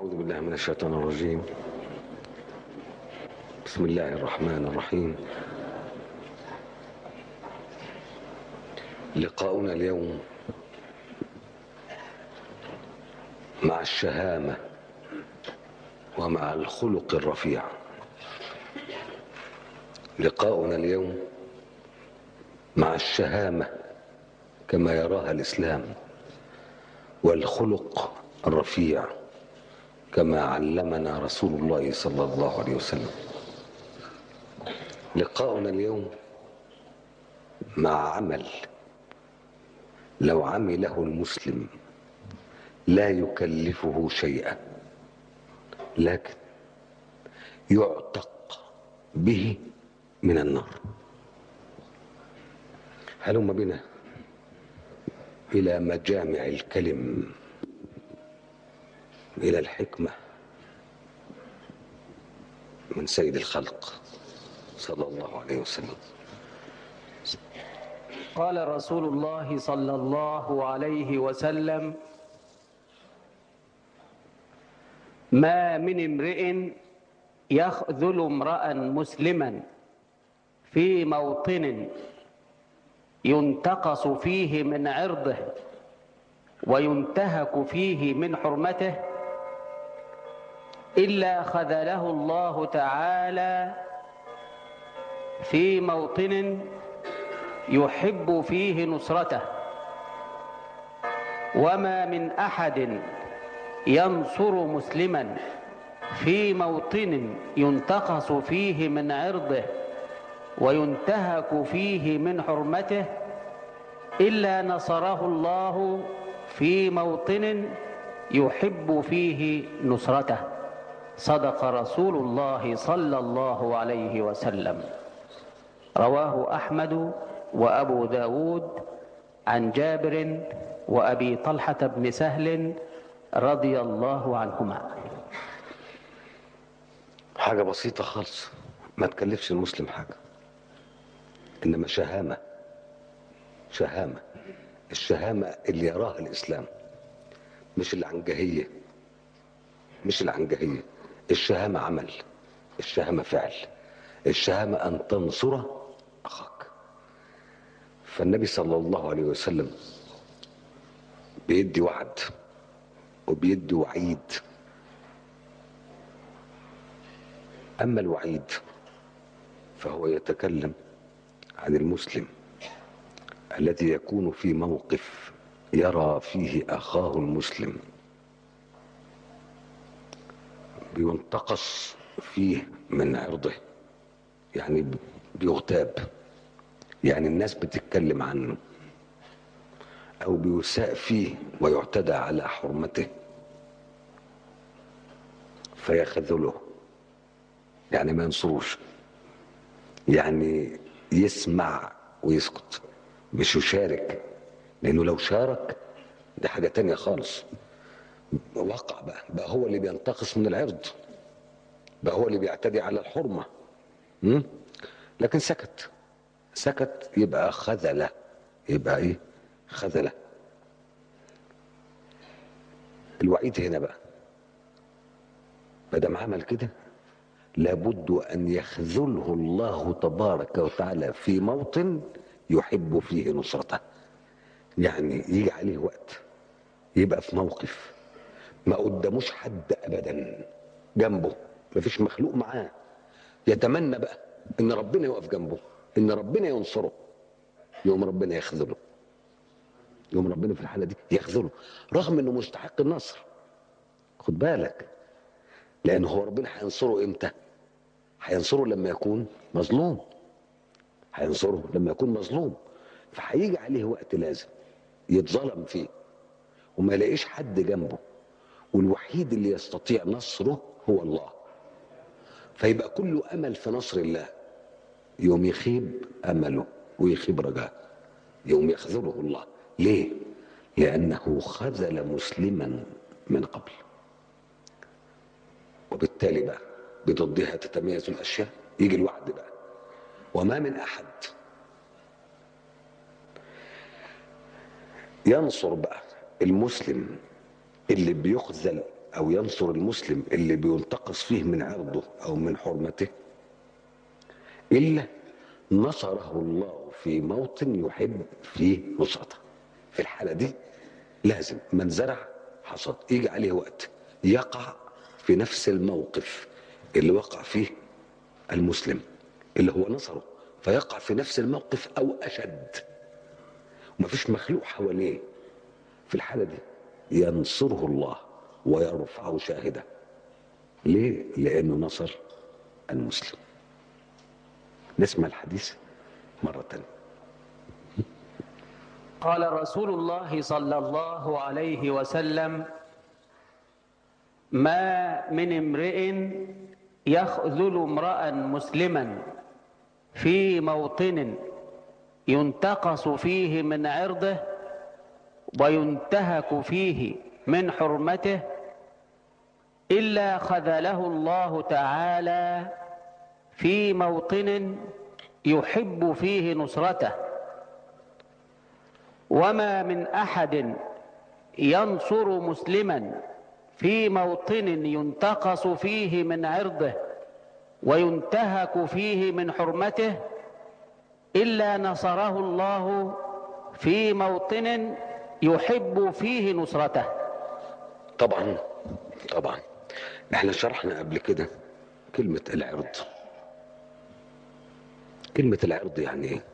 أعوذ بالله من الشيطان الرجيم بسم الله الرحمن الرحيم لقاؤنا اليوم مع الشهامة ومع الخلق الرفيع لقاؤنا اليوم مع الشهامة كما يراها الإسلام والخلق الرفيع كما علمنا رسول الله صلى الله عليه وسلم لقاؤنا اليوم مع عمل لو عمله المسلم لا يكلفه شيئا لكن يعتق به من النار هلم بنا الى مجامع الكلم الى الحكمه من سيد الخلق صلى الله عليه وسلم قال رسول الله صلى الله عليه وسلم ما من امرئ يخذل امرأ مسلما في موطن ينتقص فيه من عرضه وينتهك فيه من حرمته إلا خذله الله تعالى في موطن يحب فيه نصرته وما من أحد ينصر مسلما في موطن ينتقص فيه من عرضه وينتهك فيه من حرمته إلا نصره الله في موطن يحب فيه نصرته صدق رسول الله صلى الله عليه وسلم رواه أحمد وأبو داود عن جابر وأبي طلحة بن سهل رضي الله عنهما حاجة بسيطة خالص ما تكلفش المسلم حاجة إنما شهامة شهامة الشهامة اللي يراها الإسلام مش العنجهية مش العنجهية الشهامة عمل الشهامة فعل الشهامة أن تنصر أخاك فالنبي صلى الله عليه وسلم بيدي وعد وبيدي وعيد أما الوعيد فهو يتكلم عن المسلم الذي يكون في موقف يرى فيه أخاه المسلم بينتقص فيه من عرضه يعني بيغتاب يعني الناس بتتكلم عنه أو بيساء فيه ويعتدى على حرمته فيخذله يعني ما ينصروش يعني يسمع ويسكت مش يشارك لانه لو شارك دي حاجه تانية خالص وقع بقى بقى هو اللي بينتقص من العرض بقى هو اللي بيعتدي على الحرمه م? لكن سكت سكت يبقى خذله يبقى ايه خذله الوعيد هنا بقى ما دام عمل كده لابد ان يخذله الله تبارك وتعالى في موطن يحب فيه نصرته يعني يجي عليه وقت يبقى في موقف ما قداموش حد ابدا جنبه مفيش مخلوق معاه يتمنى بقى ان ربنا يقف جنبه ان ربنا ينصره يوم ربنا يخذله يوم ربنا في الحاله دي يخذله رغم انه مستحق النصر خد بالك لان هو ربنا هينصره امتى هينصره لما يكون مظلوم هينصره لما يكون مظلوم فهيجي عليه وقت لازم يتظلم فيه وما يلاقيش حد جنبه والوحيد اللي يستطيع نصره هو الله فيبقى كله امل في نصر الله يوم يخيب امله ويخيب رجاء يوم يخذله الله ليه لانه خذل مسلما من قبل وبالتالي بقى بضدها تتميز الاشياء يجي الوعد بقى وما من احد ينصر بقى المسلم اللي بيخذل او ينصر المسلم اللي بينتقص فيه من عرضه او من حرمته الا نصره الله في موطن يحب فيه نصرته في الحاله دي لازم من زرع حصد يجي عليه وقت يقع في نفس الموقف اللي وقع فيه المسلم اللي هو نصره فيقع في نفس الموقف او اشد ومفيش مخلوق حواليه في الحاله دي ينصره الله ويرفعه شاهدا ليه لانه نصر المسلم نسمع الحديث مره تانية قال رسول الله صلى الله عليه وسلم ما من امرئ يخذل امرا مسلما في موطن ينتقص فيه من عرضه وينتهك فيه من حرمته الا خذله الله تعالى في موطن يحب فيه نصرته وما من احد ينصر مسلما في موطن ينتقص فيه من عرضه وينتهك فيه من حرمته الا نصره الله في موطن يحب فيه نصرته طبعا طبعا احنا شرحنا قبل كده كلمة العرض كلمة العرض يعني ايه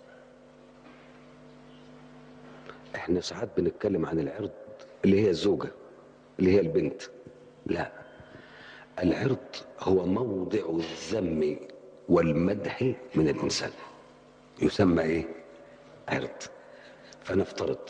احنا ساعات بنتكلم عن العرض اللي هي الزوجة اللي هي البنت لا العرض هو موضع الذم والمدح من الانسان يسمى ايه عرض فنفترض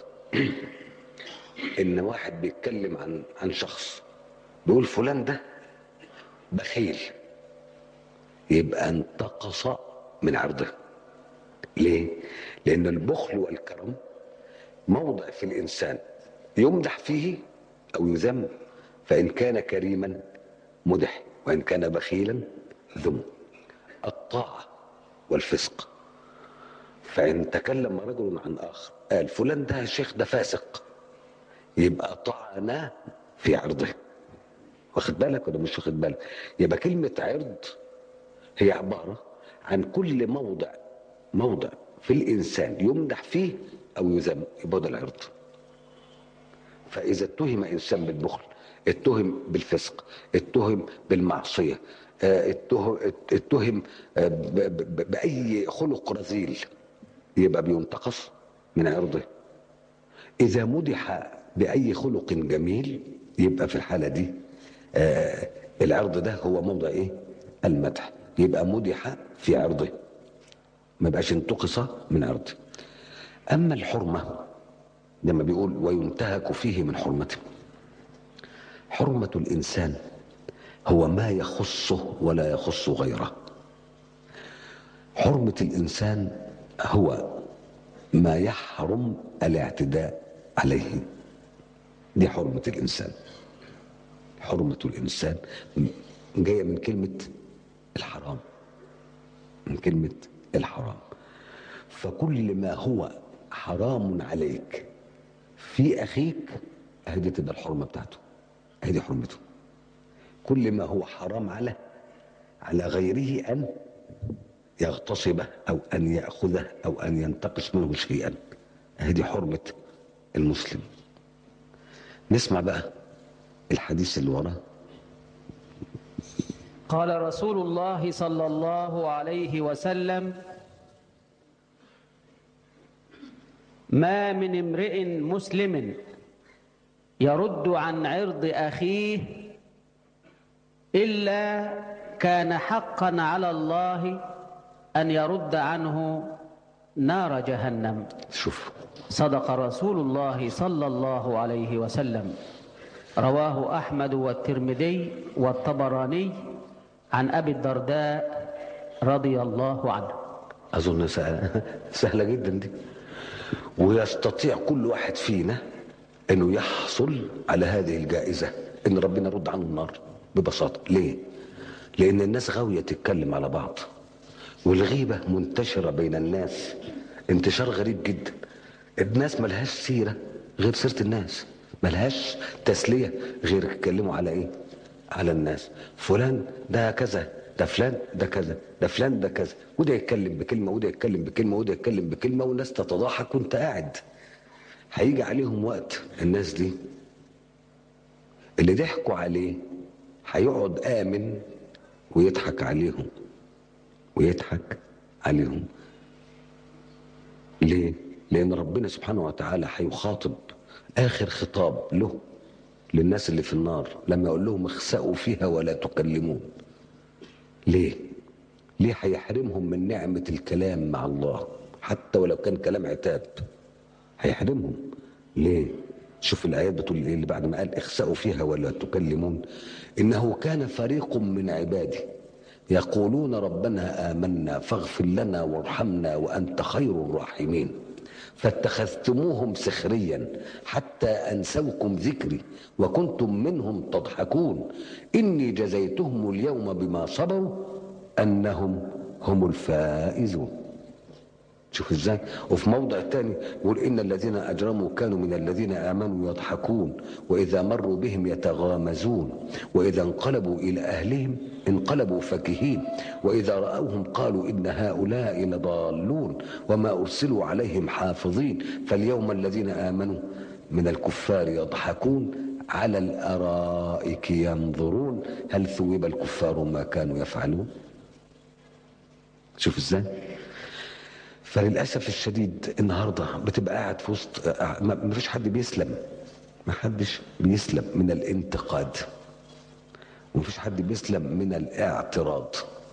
ان واحد بيتكلم عن عن شخص بيقول فلان ده بخيل يبقى انتقص من عرضه ليه لان البخل والكرم موضع في الانسان يمدح فيه او يذم فان كان كريما مدح وان كان بخيلا ذم الطاعه والفسق فان تكلم رجل عن اخر قال فلان ده يا شيخ ده فاسق يبقى طعناه في عرضه واخد بالك ولا مش واخد بالك يبقى كلمة عرض هي عبارة عن كل موضع موضع في الإنسان يمدح فيه أو يذم يبقى ده العرض فإذا اتهم إنسان بالبخل اتهم بالفسق اتهم بالمعصية اه، اتهم اتهم اه، ب- ب- بأي خلق رذيل يبقى بينتقص من عرضه إذا مدح بأي خلق جميل يبقى في الحالة دي آه العرض ده هو موضع إيه؟ المدح يبقى مدح في عرضه ما بقاش انتقص من عرضه أما الحرمة لما بيقول وينتهك فيه من حرمته حرمة الإنسان هو ما يخصه ولا يخص غيره حرمة الإنسان هو ما يحرم الاعتداء عليه دي حرمة الإنسان حرمة الإنسان جاية من كلمة الحرام من كلمة الحرام فكل ما هو حرام عليك في أخيك هذه تبقى الحرمة بتاعته هذه حرمته كل ما هو حرام على على غيره أن يغتصبه أو أن يأخذه أو أن ينتقص منه شيئا هذه حرمة المسلم نسمع بقى الحديث اللي وراه قال رسول الله صلى الله عليه وسلم ما من امرئ مسلم يرد عن عرض اخيه الا كان حقا على الله ان يرد عنه نار جهنم شوف صدق رسول الله صلى الله عليه وسلم رواه احمد والترمذي والطبراني عن ابي الدرداء رضي الله عنه أظن سهلة, سهلة جدا دي ويستطيع كل واحد فينا أنه يحصل على هذه الجائزة أن ربنا يرد عنه النار ببساطة ليه؟ لأن الناس غاوية تتكلم على بعض والغيبة منتشرة بين الناس انتشار غريب جدا الناس ملهاش سيرة غير سيرة الناس ملهاش تسلية غير يتكلموا على ايه على الناس فلان ده كذا ده فلان ده كذا ده فلان ده كذا وده يتكلم بكلمة وده يتكلم بكلمة وده يتكلم بكلمة والناس تتضاحك وانت قاعد هيجي عليهم وقت الناس دي اللي ضحكوا عليه هيقعد آمن ويضحك عليهم ويضحك عليهم ليه؟ لأن ربنا سبحانه وتعالى هيخاطب آخر خطاب له للناس اللي في النار لما يقول لهم اخسأوا فيها ولا تكلمون ليه؟ ليه هيحرمهم من نعمة الكلام مع الله حتى ولو كان كلام عتاب هيحرمهم ليه؟ شوف الآيات بتقول إيه اللي بعد ما قال اخسأوا فيها ولا تكلمون إنه كان فريق من عبادي يقولون ربنا آمنا فاغفر لنا وارحمنا وأنت خير الراحمين فاتخذتموهم سخريا حتى أنسوكم ذكري وكنتم منهم تضحكون إني جزيتهم اليوم بما صبروا أنهم هم الفائزون شوف ازاي وفي موضع تاني يقول ان الذين اجرموا كانوا من الذين امنوا يضحكون واذا مروا بهم يتغامزون واذا انقلبوا الى اهلهم انقلبوا فكهين واذا راوهم قالوا ان هؤلاء لضالون وما ارسلوا عليهم حافظين فاليوم الذين امنوا من الكفار يضحكون على الارائك ينظرون هل ثوب الكفار ما كانوا يفعلون شوف ازاي فللاسف الشديد النهارده بتبقى قاعد في وسط ما فيش حد بيسلم ما حدش بيسلم من الانتقاد ومفيش حد بيسلم من الاعتراض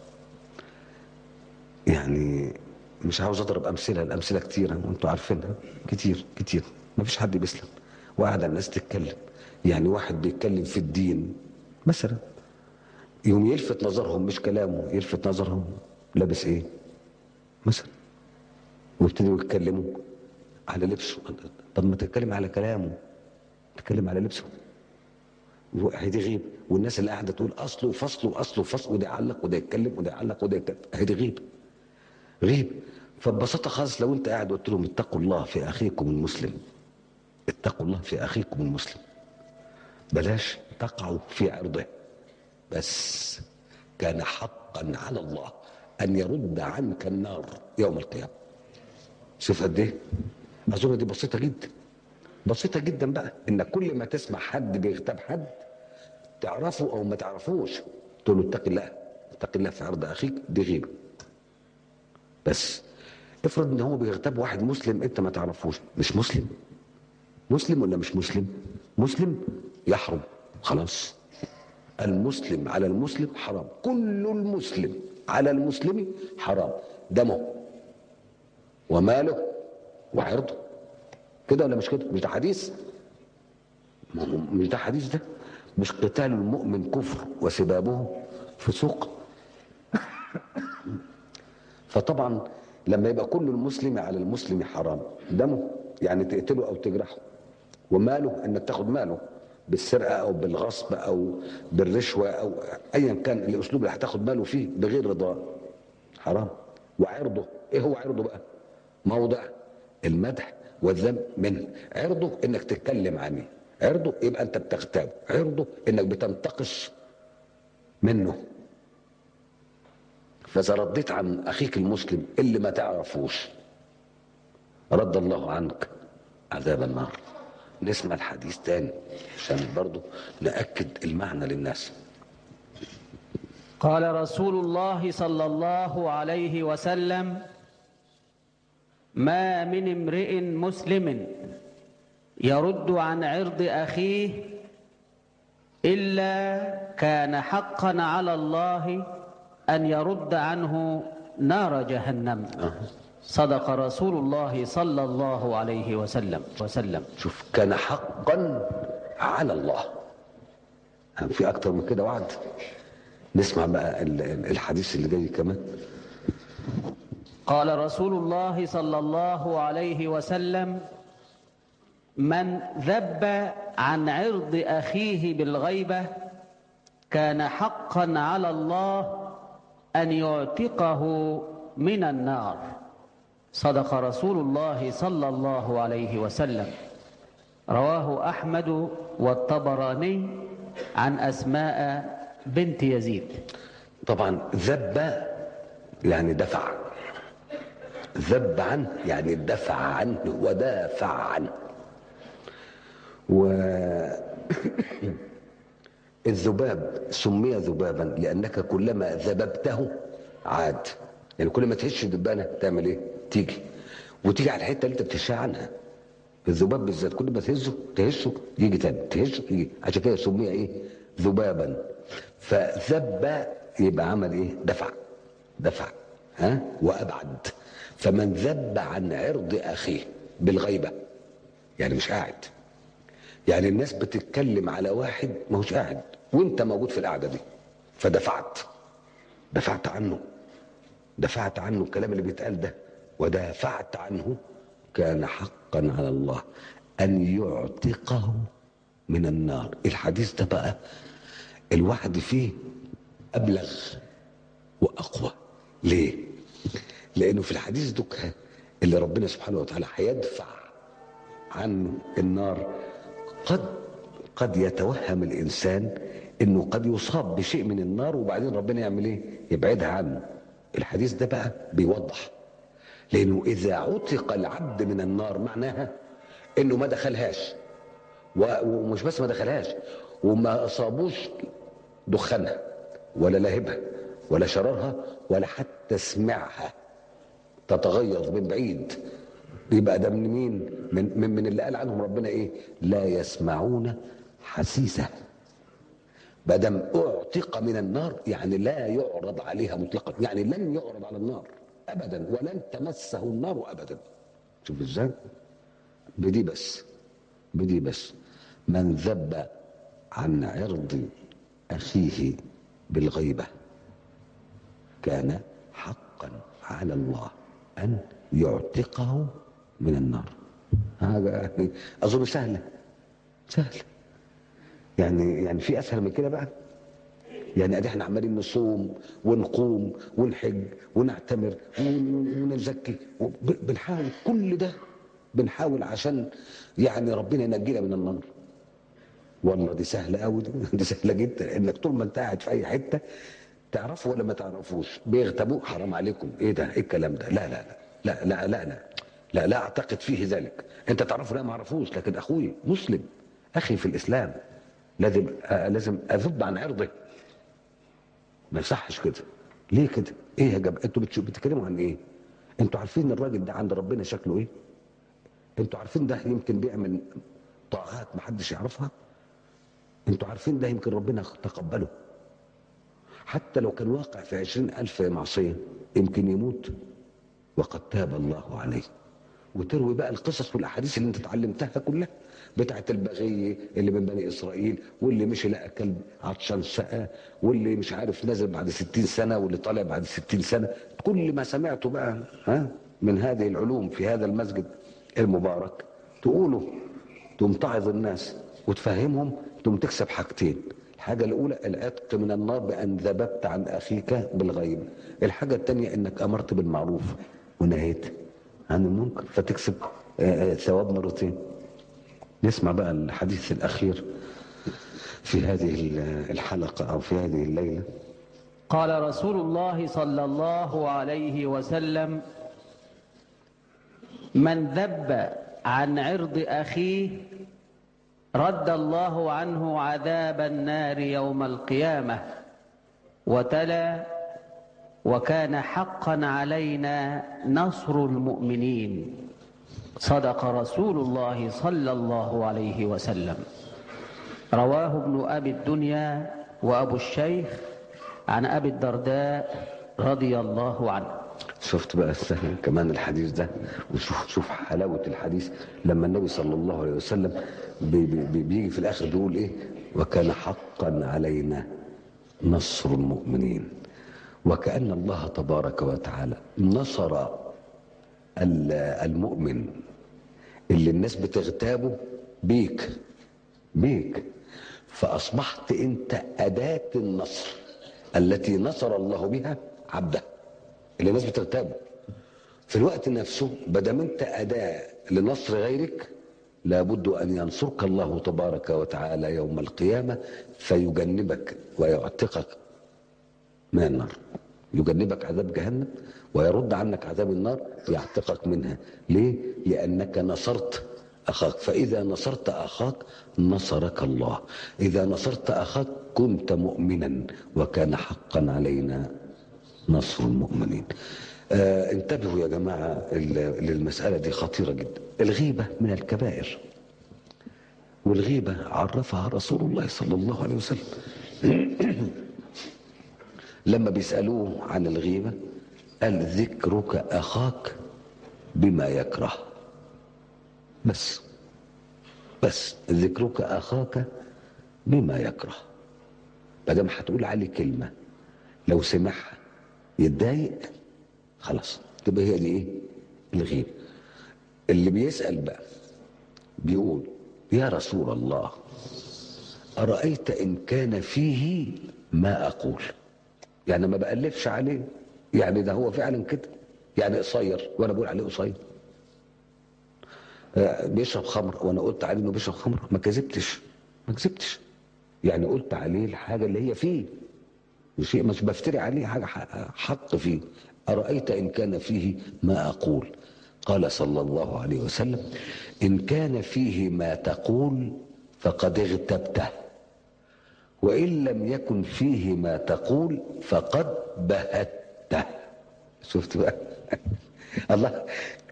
يعني مش عاوز اضرب امثله الامثله كتيره وانتوا عارفينها كتير كتير ما فيش حد بيسلم وقاعد الناس تتكلم يعني واحد بيتكلم في الدين مثلا يوم يلفت نظرهم مش كلامه يلفت نظرهم لابس ايه مثلا ويبتدوا يتكلموا على لبسه طب ما تتكلم على كلامه تتكلم على لبسه هيدي غيب والناس اللي قاعده تقول اصله وفصله واصله وفصله وده يعلق وده يتكلم وده يعلق وده يتكلم هيدي غيب غيب فببساطه خالص لو انت قاعد قلت لهم اتقوا الله في اخيكم المسلم اتقوا الله في اخيكم المسلم بلاش تقعوا في عرضه بس كان حقا على الله ان يرد عنك النار يوم القيامه شوف قد ايه اظن دي بسيطه جدا بسيطه جدا بقى ان كل ما تسمع حد بيغتاب حد تعرفه او ما تعرفوش تقول له اتق الله اتق الله في عرض اخيك دي غيبه بس افرض ان هو بيغتاب واحد مسلم انت ما تعرفوش مش مسلم مسلم ولا مش مسلم مسلم يحرم خلاص المسلم على المسلم حرام كل المسلم على المسلم حرام دمه وماله وعرضه كده ولا مش كده مش ده حديث مش ده حديث ده مش قتال المؤمن كفر وسبابه فسوق فطبعا لما يبقى كل المسلم على المسلم حرام دمه يعني تقتله او تجرحه وماله انك تاخد ماله بالسرقه او بالغصب او بالرشوه او ايا كان الاسلوب اللي هتاخد ماله فيه بغير رضاه حرام وعرضه ايه هو عرضه بقى موضع المدح والذم منه عرضه انك تتكلم عنه عرضه يبقى انت بتغتابه عرضه انك بتنتقص منه فاذا رديت عن اخيك المسلم اللي ما تعرفوش رد الله عنك عذاب النار نسمع الحديث تاني عشان برضه نأكد المعنى للناس قال رسول الله صلى الله عليه وسلم ما من امرئ مسلم يرد عن عرض اخيه الا كان حقا على الله ان يرد عنه نار جهنم صدق رسول الله صلى الله عليه وسلم وسلم شوف كان حقا على الله في اكتر من كده وعد نسمع بقى الحديث اللي جاي كمان قال رسول الله صلى الله عليه وسلم من ذب عن عرض اخيه بالغيبه كان حقا على الله ان يعتقه من النار صدق رسول الله صلى الله عليه وسلم رواه أحمد والطبراني عن أسماء بنت يزيد طبعا ذب يعني دفع ذب عنه يعني دفع عنه ودافع عنه و الذباب سمي ذبابا لانك كلما ذببته عاد يعني كل ما تهش دبانه تعمل ايه تيجي وتيجي على الحته اللي انت بتهشها عنها الذباب بالذات كل ما تهزه تهشه يجي تاني تهشه يجي عشان كده سمي ايه ذبابا فذب يبقى عمل ايه دفع دفع ها وابعد فمن ذب عن عرض اخيه بالغيبه يعني مش قاعد يعني الناس بتتكلم على واحد ما هوش قاعد وانت موجود في القعده دي فدفعت دفعت عنه دفعت عنه الكلام اللي بيتقال ده ودافعت عنه كان حقا على الله ان يعتقه من النار الحديث ده بقى الوعد فيه ابلغ واقوى ليه لانه في الحديث دكها اللي ربنا سبحانه وتعالى هيدفع عن النار قد قد يتوهم الانسان انه قد يصاب بشيء من النار وبعدين ربنا يعمل ايه يبعدها عنه الحديث ده بقى بيوضح لانه اذا عتق العبد من النار معناها انه ما دخلهاش و- ومش بس ما دخلهاش وما اصابوش دخانها ولا لهبها ولا شرارها ولا حتى سمعها تتغيظ من بعيد يبقى ده من مين من, من من اللي قال عنهم ربنا ايه لا يسمعون حسيسه ما دام اعتق من النار يعني لا يعرض عليها مطلقا يعني لن يعرض على النار ابدا ولن تمسه النار ابدا شوف ازاي بدي بس بدي بس من ذب عن عرض اخيه بالغيبه كان حقا على الله ان يعتقه من النار هذا اظن سهله سهله يعني يعني في اسهل من كده بقى يعني ادي احنا عمالين نصوم ونقوم ونحج ونعتمر ون- ونزكي وب- بنحاول كل ده بنحاول عشان يعني ربنا ينجينا من النار والله دي سهله قوي دي, دي سهله جدا انك طول ما انت قاعد في اي حته تعرفوا ولا ما تعرفوش بيغتابوك حرام عليكم ايه ده ايه الكلام ده لا لا لا لا لا لا لا لا, لا اعتقد فيه ذلك انت تعرفه لا ما اعرفوش لكن اخوي مسلم اخي في الاسلام لازم آه لازم اذب عن عرضه ما يصحش كده ليه كده ايه يا جماعه انتوا بتشو- بتتكلموا عن ايه انتوا عارفين الراجل ده عند ربنا شكله ايه انتوا عارفين ده يمكن بيعمل طاعات محدش يعرفها انتوا عارفين ده يمكن ربنا تقبله حتى لو كان واقع في عشرين ألف معصية يمكن يموت وقد تاب الله عليه وتروي بقى القصص والأحاديث اللي انت اتعلمتها كلها بتاعت البغي اللي من بني إسرائيل واللي مشي لقى كلب عطشان سقى واللي مش عارف نزل بعد ستين سنة واللي طالع بعد ستين سنة كل ما سمعته بقى ها من هذه العلوم في هذا المسجد المبارك تقوله تقوم تعظ الناس وتفهمهم تقوم تكسب حاجتين الحاجة الأولى العتق من النار بأن ذببت عن أخيك بالغيب الحاجة الثانية أنك أمرت بالمعروف ونهيت عن المنكر فتكسب آه، آه، ثواب مرتين نسمع بقى الحديث الأخير في هذه الحلقة أو في هذه الليلة قال رسول الله صلى الله عليه وسلم من ذب عن عرض أخيه رد الله عنه عذاب النار يوم القيامة وتلا وكان حقا علينا نصر المؤمنين صدق رسول الله صلى الله عليه وسلم رواه ابن أبي الدنيا وأبو الشيخ عن أبي الدرداء رضي الله عنه شفت بقى السهل كمان الحديث ده وشوف شوف حلاوة الحديث لما النبي صلى الله عليه وسلم بي بي بيجي في الآخر بيقول إيه وكان حقا علينا نصر المؤمنين وكأن الله تبارك وتعالى نصر ال- المؤمن اللي الناس بتغتابه بيك بيك فأصبحت أنت أداة النصر التي نصر الله بها عبده اللي الناس بتغتابه في الوقت نفسه بدل انت أداة لنصر غيرك لابد أن ينصرك الله تبارك وتعالى يوم القيامة فيجنبك ويعتقك من النار يجنبك عذاب جهنم ويرد عنك عذاب النار يعتقك منها ليه؟ لأنك نصرت أخاك فإذا نصرت أخاك نصرك الله إذا نصرت أخاك كنت مؤمنا وكان حقا علينا نصر المؤمنين آه انتبهوا يا جماعة للمسألة دي خطيرة جدا الغيبة من الكبائر والغيبة عرفها رسول الله صلى الله عليه وسلم لما بيسألوه عن الغيبة قال ذكرك أخاك بما يكره بس بس ذكرك أخاك بما يكره بدل هتقول عليه كلمة لو سمعها يتضايق خلاص تبقى هي دي ايه الغيبة اللي بيسأل بقى بيقول يا رسول الله أرأيت إن كان فيه ما أقول يعني ما بألفش عليه يعني ده هو فعلا كده يعني قصير وأنا بقول عليه قصير بيشرب خمر وانا قلت عليه انه بيشرب خمر ما كذبتش ما كذبتش يعني قلت عليه الحاجه اللي هي فيه مش مش بفتري عليه حاجه حق فيه ارايت ان كان فيه ما اقول قال صلى الله عليه وسلم ان كان فيه ما تقول فقد اغتبته وان لم يكن فيه ما تقول فقد بهته شفت بقى الله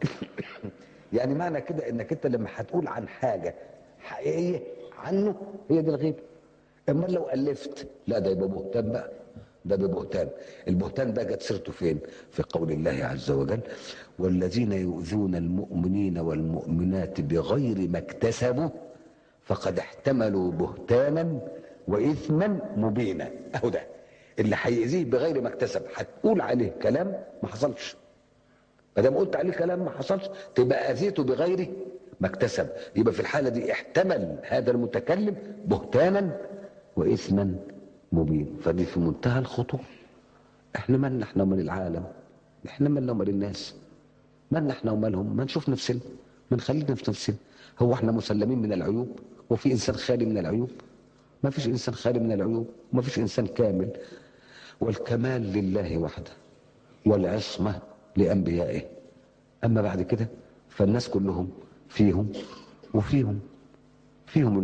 يعني معنى كده انك انت لما هتقول عن حاجه حقيقيه عنه هي دي الغيبه اما لو الفت لا ده يبقى بهتان بقى ده ببهتان البهتان ده جت سيرته فين في قول الله عز وجل والذين يؤذون المؤمنين والمؤمنات بغير ما اكتسبوا فقد احتملوا بهتانا واثما مبينا اهو ده اللي هيأذيه بغير ما اكتسب هتقول عليه كلام ما حصلش ما دام قلت عليه كلام ما حصلش تبقى اذيته بغير ما اكتسب يبقى في الحاله دي احتمل هذا المتكلم بهتانا واثما مبين فدي في منتهى الخطوره احنا مالنا احنا ومال العالم احنا مالنا ومال الناس مالنا احنا ومالهم ما نشوف نفسنا ما نخلينا في نفسنا هو احنا مسلمين من العيوب وفي انسان خالي من العيوب ما فيش انسان خالي من العيوب وما فيش انسان كامل والكمال لله وحده والعصمه لأنبيائه أما بعد كده فالناس كلهم فيهم وفيهم فيهم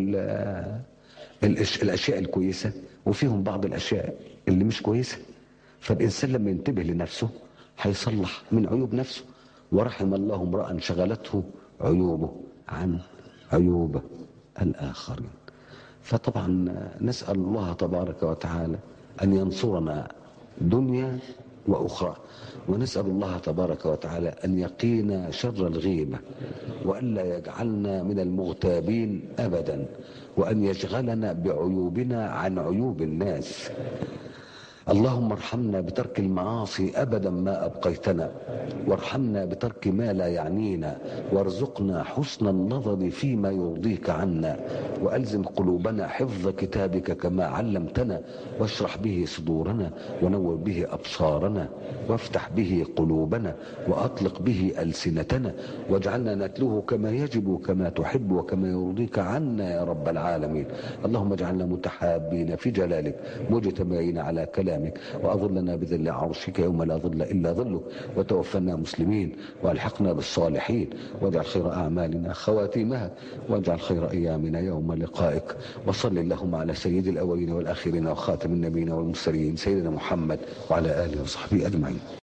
الأشياء الكويسة وفيهم بعض الأشياء اللي مش كويسة فالإنسان لما ينتبه لنفسه هيصلح من عيوب نفسه ورحم الله امرأ شغلته عيوبه عن عيوب الآخرين فطبعا نسأل الله تبارك وتعالى أن ينصرنا دنيا وأخرى ونسأل الله تبارك وتعالى أن يقينا شر الغيبة وألا يجعلنا من المغتابين أبدا وأن يشغلنا بعيوبنا عن عيوب الناس اللهم ارحمنا بترك المعاصي ابدا ما ابقيتنا وارحمنا بترك ما لا يعنينا وارزقنا حسن النظر فيما يرضيك عنا والزم قلوبنا حفظ كتابك كما علمتنا واشرح به صدورنا ونور به ابصارنا وافتح به قلوبنا واطلق به السنتنا واجعلنا نتلوه كما يجب وكما تحب وكما يرضيك عنا يا رب العالمين اللهم اجعلنا متحابين في جلالك مجتمعين على كلامك وأظلنا بذل عرشك يوم لا ظل إلا ظلك وتوفنا مسلمين والحقنا بالصالحين واجعل خير أعمالنا خواتيمها واجعل خير أيامنا يوم لقائك وصل اللهم على سيد الأولين والآخرين وخاتم النبيين والمرسلين سيدنا محمد وعلى آله وصحبه أجمعين